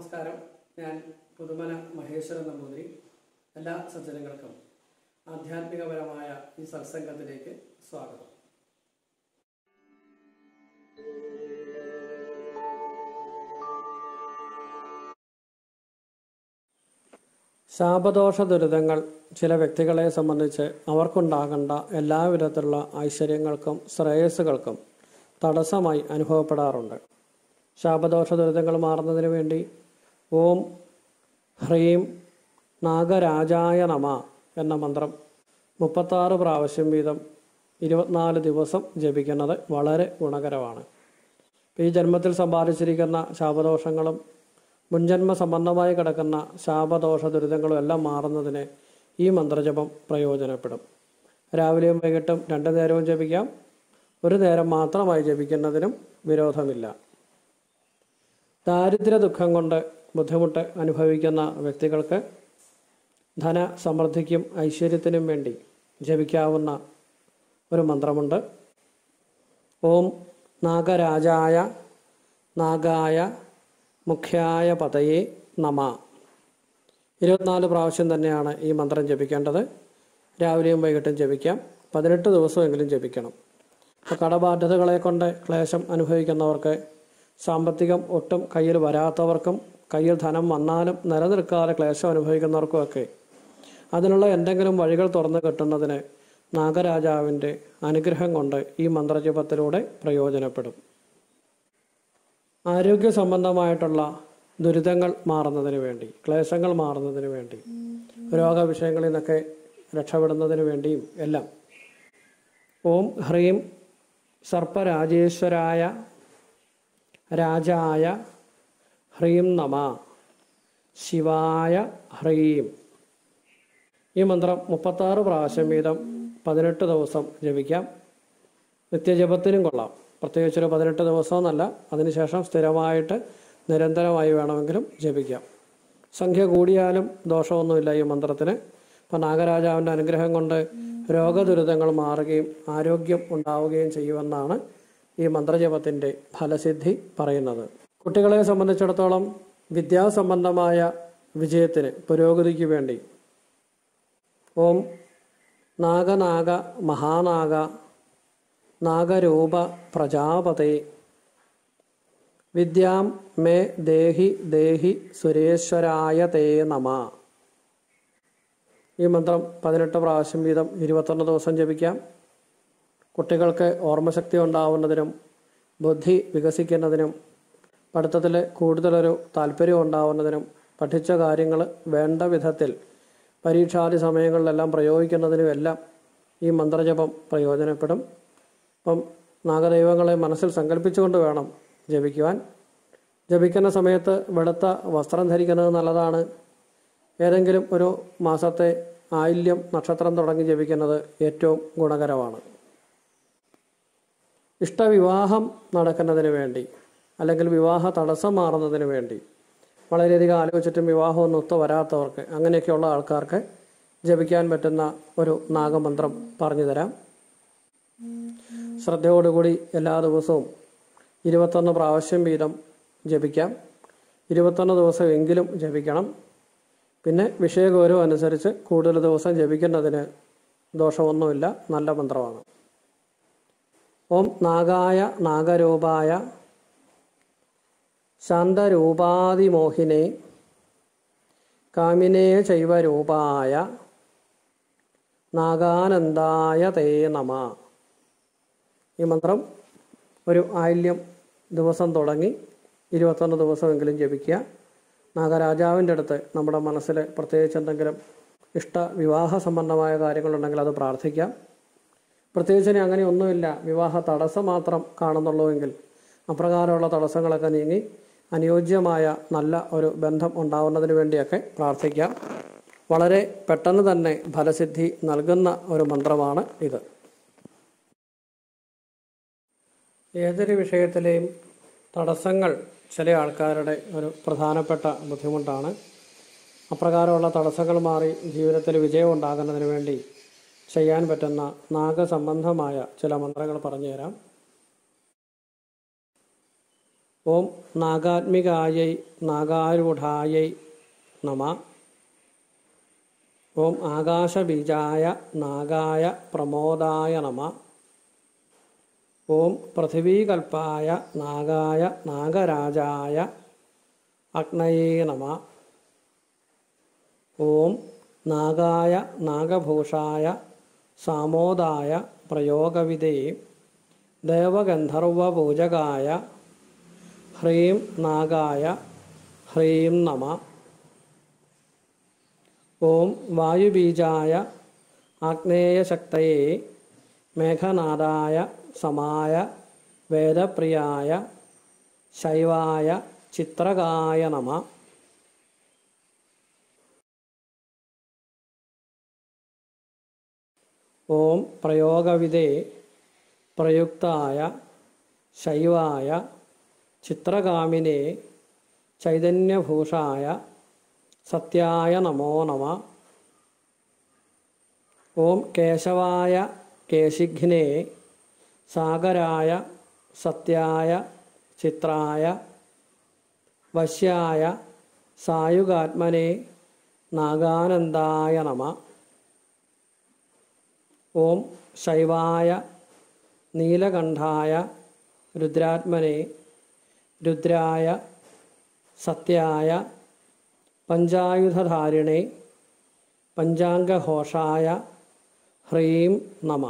നമസ്കാരം ഞാൻ പുതുമന മഹേശ്വരൻ നമ്പൂതിരി എല്ലാ സജ്ജനങ്ങൾക്കും ആധ്യാത്മികപരമായ ഈ സത്സംഗത്തിലേക്ക് സ്വാഗതം ശാപദോഷ ദുരിതങ്ങൾ ചില വ്യക്തികളെ സംബന്ധിച്ച് അവർക്കുണ്ടാകേണ്ട എല്ലാവിധത്തിലുള്ള ഐശ്വര്യങ്ങൾക്കും ശ്രേയസ്സുകൾക്കും തടസ്സമായി അനുഭവപ്പെടാറുണ്ട് ശാപദോഷ ദുരിതങ്ങൾ മാറുന്നതിന് വേണ്ടി ഓം ഹ്രീം നാഗരാജായ നമ എന്ന മന്ത്രം മുപ്പത്താറ് പ്രാവശ്യം വീതം ഇരുപത്തിനാല് ദിവസം ജപിക്കുന്നത് വളരെ ഗുണകരമാണ് ഈ ജന്മത്തിൽ സമ്പാദിച്ചിരിക്കുന്ന ശാപദോഷങ്ങളും മുൻജന്മ സംബന്ധമായി കിടക്കുന്ന ശാപദോഷ ദുരിതങ്ങളും എല്ലാം മാറുന്നതിന് ഈ മന്ത്രജപം പ്രയോജനപ്പെടും രാവിലെയും വൈകിട്ടും രണ്ടു നേരവും ജപിക്കാം ഒരു നേരം മാത്രമായി ജപിക്കുന്നതിനും വിരോധമില്ല ദാരിദ്ര്യ ദുഃഖം കൊണ്ട് ബുദ്ധിമുട്ട് അനുഭവിക്കുന്ന വ്യക്തികൾക്ക് ധന സമൃദ്ധിക്കും ഐശ്വര്യത്തിനും വേണ്ടി ജപിക്കാവുന്ന ഒരു മന്ത്രമുണ്ട് ഓം നാഗരാജായ നാഗായ മുഖ്യായ പതയെ നമ ഇരുപത്തിനാല് പ്രാവശ്യം തന്നെയാണ് ഈ മന്ത്രം ജപിക്കേണ്ടത് രാവിലെയും വൈകിട്ടും ജപിക്കാം പതിനെട്ട് ദിവസമെങ്കിലും ജപിക്കണം അപ്പോൾ കടബാധ്യതകളെ കൊണ്ട് ക്ലേശം അനുഭവിക്കുന്നവർക്ക് സാമ്പത്തികം ഒട്ടും കയ്യിൽ വരാത്തവർക്കും കയ്യിൽ ധനം വന്നാലും നിലനിൽക്കാതെ ക്ലേശം അനുഭവിക്കുന്നവർക്കുമൊക്കെ അതിനുള്ള എന്തെങ്കിലും വഴികൾ തുറന്നു കിട്ടുന്നതിന് നാഗരാജാവിൻ്റെ അനുഗ്രഹം കൊണ്ട് ഈ മന്ത്രജപത്തിലൂടെ പ്രയോജനപ്പെടും ആരോഗ്യ സംബന്ധമായിട്ടുള്ള ദുരിതങ്ങൾ മാറുന്നതിന് വേണ്ടി ക്ലേശങ്ങൾ മാറുന്നതിന് വേണ്ടി രോഗവിഷയങ്ങളിൽ നിന്നൊക്കെ രക്ഷപ്പെടുന്നതിന് വേണ്ടിയും എല്ലാം ഓം ഹ്രീം സർപ്പരാജേശ്വരായ രാജായ ഹ്രീം നമ ശിവായ ഹ്രീം ഈ മന്ത്രം മുപ്പത്താറ് പ്രാവശ്യം വീതം പതിനെട്ട് ദിവസം ജപിക്കാം നിത്യജപത്തിനും കൊള്ളാം പ്രത്യേകിച്ചൊരു പതിനെട്ട് ദിവസമെന്നല്ല അതിനുശേഷം സ്ഥിരമായിട്ട് നിരന്തരമായി വേണമെങ്കിലും ജപിക്കാം സംഖ്യ കൂടിയാലും ദോഷമൊന്നുമില്ല ഈ മന്ത്രത്തിന് അപ്പം നാഗരാജാവിൻ്റെ അനുഗ്രഹം കൊണ്ട് രോഗദുരിതങ്ങൾ മാറുകയും ആരോഗ്യം ഉണ്ടാവുകയും ചെയ്യുമെന്നാണ് ഈ മന്ത്രജപത്തിൻ്റെ ഫലസിദ്ധി പറയുന്നത് കുട്ടികളെ സംബന്ധിച്ചിടത്തോളം വിദ്യാസംബന്ധമായ വിജയത്തിന് പുരോഗതിക്ക് വേണ്ടി ഓം നാഗനാഗ മഹാനാഗ നാഗരൂപ പ്രജാപതേ വിദ്യാം മേ ദേഹി ദേഹി സുരേശ്വരായ തേ നമ ഈ മന്ത്രം പതിനെട്ട് പ്രാവശ്യം വീതം ഇരുപത്തൊന്ന് ദിവസം ജപിക്കാം കുട്ടികൾക്ക് ഓർമ്മശക്തി ഉണ്ടാവുന്നതിനും ബുദ്ധി വികസിക്കുന്നതിനും പഠിത്തത്തിൽ കൂടുതലൊരു താല്പര്യം ഉണ്ടാവുന്നതിനും പഠിച്ച കാര്യങ്ങൾ വേണ്ട വിധത്തിൽ പരീക്ഷാദി സമയങ്ങളിലെല്ലാം പ്രയോഗിക്കുന്നതിനും എല്ലാം ഈ മന്ത്രജപം പ്രയോജനപ്പെടും അപ്പം നാഗദൈവങ്ങളെ മനസ്സിൽ സങ്കല്പിച്ചുകൊണ്ട് വേണം ജപിക്കുവാൻ ജപിക്കുന്ന സമയത്ത് വെളുത്ത വസ്ത്രം ധരിക്കുന്നത് നല്ലതാണ് ഏതെങ്കിലും ഒരു മാസത്തെ ആയില്യം നക്ഷത്രം തുടങ്ങി ജപിക്കുന്നത് ഏറ്റവും ഗുണകരമാണ് ഇഷ്ടവിവാഹം നടക്കുന്നതിന് വേണ്ടി അല്ലെങ്കിൽ വിവാഹ തടസ്സം മാറുന്നതിന് വേണ്ടി വളരെയധികം ആലോചിച്ചിട്ടും വിവാഹമൊന്നും ഒത്തു വരാത്തവർക്ക് അങ്ങനെയൊക്കെയുള്ള ആൾക്കാർക്ക് ജപിക്കാൻ പറ്റുന്ന ഒരു നാഗമന്ത്രം പറഞ്ഞു തരാം ശ്രദ്ധയോടുകൂടി എല്ലാ ദിവസവും ഇരുപത്തൊന്ന് പ്രാവശ്യം വീതം ജപിക്കാം ഇരുപത്തൊന്ന് ദിവസം എങ്കിലും ജപിക്കണം പിന്നെ വിഷയഗൗരവം അനുസരിച്ച് കൂടുതൽ ദിവസം ജപിക്കുന്നതിന് ദോഷമൊന്നുമില്ല നല്ല മന്ത്രമാണ് ഓം നാഗായ നാഗരൂപായ ശാന്തരൂപാതിമോഹിനെ കാമിനേ ചൈവരൂപായ നാഗാനന്ദായ തേ നമ ഈ മന്ത്രം ഒരു ആയില്യം ദിവസം തുടങ്ങി ഇരുപത്തൊന്ന് ദിവസമെങ്കിലും ജപിക്കുക നാഗരാജാവിൻ്റെ അടുത്ത് നമ്മുടെ മനസ്സിൽ പ്രത്യേകിച്ച് എന്തെങ്കിലും ഇഷ്ട വിവാഹ സംബന്ധമായ കാര്യങ്ങളുണ്ടെങ്കിൽ അത് പ്രാർത്ഥിക്കാം പ്രത്യേകിച്ച് ഇനി അങ്ങനെ ഒന്നുമില്ല വിവാഹ തടസ്സം മാത്രം കാണുന്നുള്ളൂവെങ്കിൽ അപ്രകാരമുള്ള തടസ്സങ്ങളൊക്കെ നീങ്ങി അനുയോജ്യമായ നല്ല ഒരു ബന്ധം ഉണ്ടാവുന്നതിന് വേണ്ടിയൊക്കെ പ്രാർത്ഥിക്കാം വളരെ പെട്ടെന്ന് തന്നെ ഫലസിദ്ധി നൽകുന്ന ഒരു മന്ത്രമാണ് ഇത് ഏതൊരു വിഷയത്തിലെയും തടസ്സങ്ങൾ ചില ആൾക്കാരുടെ ഒരു പ്രധാനപ്പെട്ട ബുദ്ധിമുട്ടാണ് അപ്രകാരമുള്ള തടസ്സങ്ങൾ മാറി ജീവിതത്തിൽ വിജയം ഉണ്ടാകുന്നതിന് വേണ്ടി ചെയ്യാൻ പറ്റുന്ന നാഗസംബന്ധമായ ചില മന്ത്രങ്ങൾ പറഞ്ഞുതരാം ഓം നാഗാത്മികായൈ നാഗാരൂഢായൈ നമ ഓം ആകാശബീജായ നാഗായ പ്രമോദായ നമ ഓം പൃഥിവീകൽപ്പായ നാഗായ നാഗരാജായ അഗ്നയേ നമ ഓം നാഗായ നാഗഭൂഷായ സാമോദായ പ്രയോഗവിധേ ദേവഗന്ധർവപൂജകായ ഹ്രീം നാഗായ ഹ്രീം നമ ഓം വായുബീജായ ആഗ്നേയശക്തയെ മേഘനാദായ സമായ വേദപ്രിയായ ശൈവായ ചിത്രകായ നമ ഓം പ്രയോഗവിധേ പ്രയുക്തായ ശൈവായ ചിത്രകാമിനെ ചൈതന്യഭൂഷായ സത്യായ നമോ നമ ഓം കേശവായ കേശിഘ്നെ സാഗരായ സത്യായ ചിത്രായ വശ്യായ സായുഗാത്മനെ നാഗാനന്ദായ നമ ഓം ശൈവായ നീലകണ്ഠായ രുദ്രാത്മനെ രുദ്രായ സത്യായ പഞ്ചായുധധാരിണെ പഞ്ചാംഗഘോഷായ ഹ്രീം നമ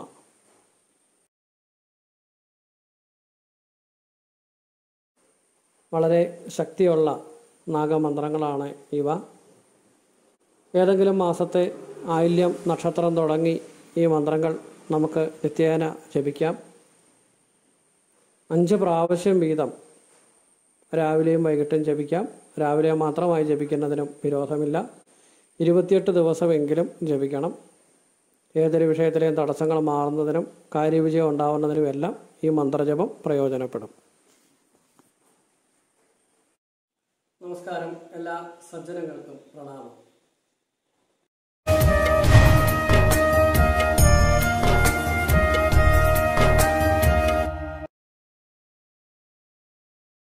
വളരെ ശക്തിയുള്ള നാഗമന്ത്രങ്ങളാണ് ഇവ ഏതെങ്കിലും മാസത്തെ ആയില്യം നക്ഷത്രം തുടങ്ങി ഈ മന്ത്രങ്ങൾ നമുക്ക് നിത്യേന ജപിക്കാം അഞ്ച് പ്രാവശ്യം വീതം രാവിലെയും വൈകിട്ടും ജപിക്കാം രാവിലെ മാത്രമായി ജപിക്കുന്നതിനും വിരോധമില്ല ഇരുപത്തിയെട്ട് ദിവസമെങ്കിലും ജപിക്കണം ഏതൊരു വിഷയത്തിലെയും തടസ്സങ്ങൾ മാറുന്നതിനും കാര്യവിജയം ഉണ്ടാവുന്നതിനുമെല്ലാം ഈ മന്ത്രജപം പ്രയോജനപ്പെടും നമസ്കാരം എല്ലാ സജ്ജനങ്ങൾക്കും പ്രണാമം